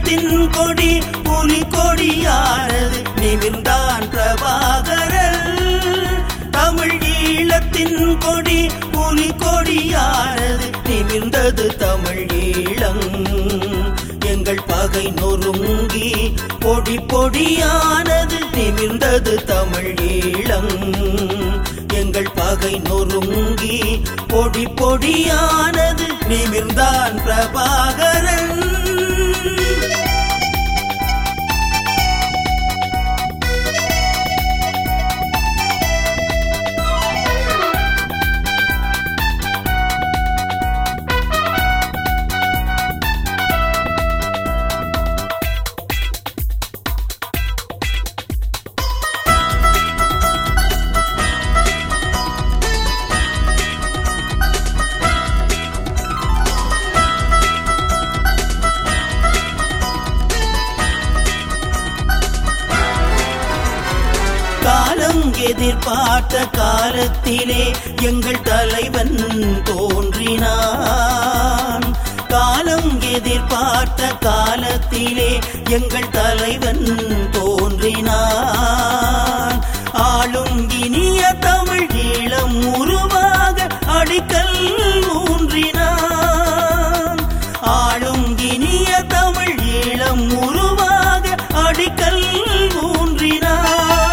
ஈழத்தின் கொடி புலி கொடியானது நிமிர்ந்தான் பிரபாகரன் தமிழ் ஈழத்தின் கொடி புலி கொடியானது நிமிர்ந்தது தமிழ் ஈழம் எங்கள் பகை நொறுங்கி பொடி பொடியானது நிமிர்ந்தது தமிழ் ஈழம் எங்கள் பகை நொறுங்கி பொடி பொடியானது நிமிர்ந்தான் பிரபாகரன் காலம் எதிர்பார்த்த காலத்திலே எங்கள் தலைவன் தோன்றினான் காலம் எதிர்பார்த்த காலத்திலே எங்கள் தலைவன் தோன்றினான் ஆளும் இனிய தமிழ் ஈழம் உருவாக அடிக்கல் ஊன்றினான் ஆளும் இனிய தமிழ் ஈழம் உருவாக அடிக்கல் ஊன்றினான்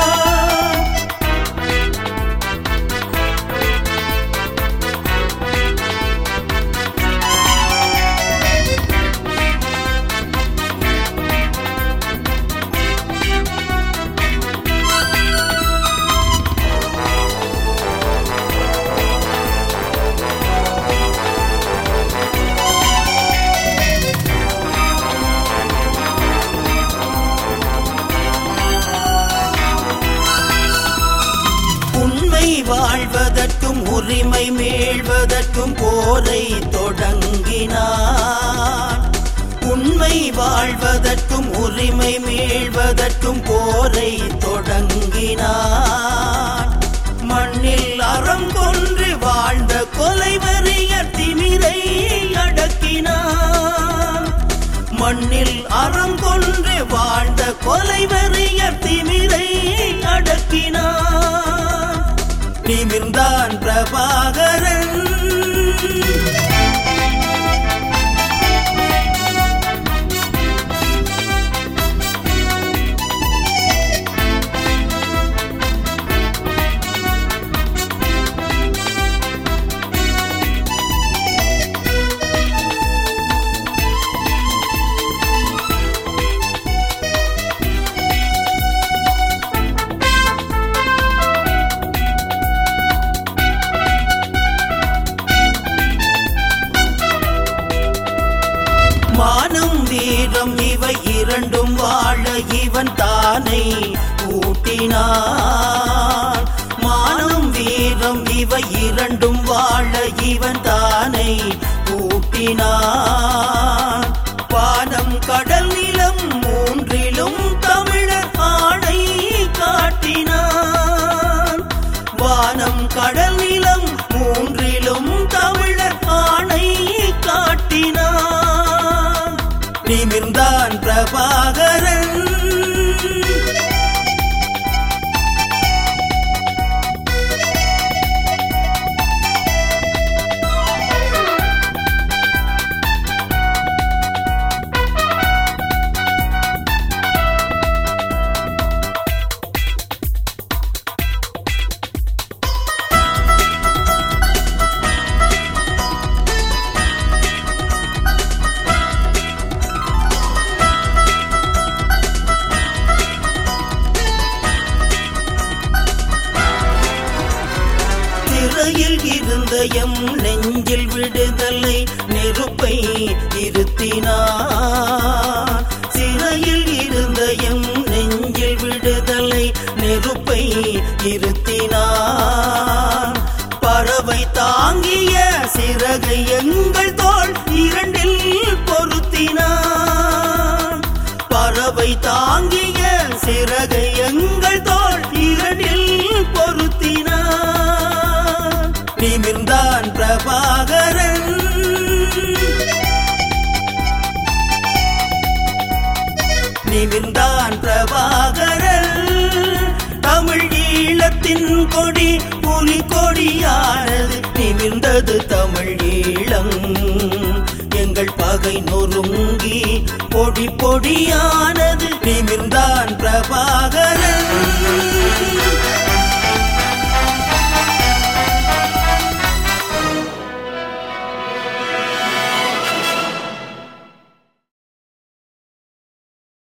உண்மை வாழ்வதற்கும் உரிமை மீள்வதற்கும் போரை தொடங்கினார் உண்மை வாழ்வதற்கும் உரிமை மீள்வதற்கும் போரை தொடங்கினார் மண்ணில் அறம் கொன்று வாழ்ந்த கொலைவறிய திமிரை அடக்கினார் மண்ணில் அறம் கொன்று வாழ்ந்த கொலைவறிய திமிரை அடக்கினார் நிமிர்ந்தான் பிரபாகரன் மானம் வீரம் இவை இரண்டும் வாழ இவன் தானை ஊட்டினான் மானம் வீரம் இவை இரண்டும் வாழ இவன் தானை ஊட்டினான் வானம் கடல் நிலம் மூன்றிலும் தமிழர் ஆணை காட்டினான் வானம் கடல் நிலம் மூன்றிலும் தமிழர் ஆணை காட்டினான் நிமிர்ந்தான் பிரபாகரன் சிறையில் இருந்த எம் நெஞ்சில் விடுதலை நெருப்பை இருத்தினார் சிறையில் இருந்த எம் நெஞ்சில் விடுதலை நெருப்பை இருத்தினார் பறவை தாங்கிய சிறகை எங்கள் தோள் இரண்டில் பொருத்தினார் பறவை தாங்கிய சிறகை எங்கள் தோள் இரண்டில் பொருத்தினார் நிமிர்ந்தான் பிரபாகரன் ஈழத்தின் கொடி புலி கொடியானது நிமிர்ந்தது தமிழ் ஈழம் எங்கள் பகை நொறுங்கி பொடி பொடியானது நிமிர்ந்தான் பிரபஞ்ச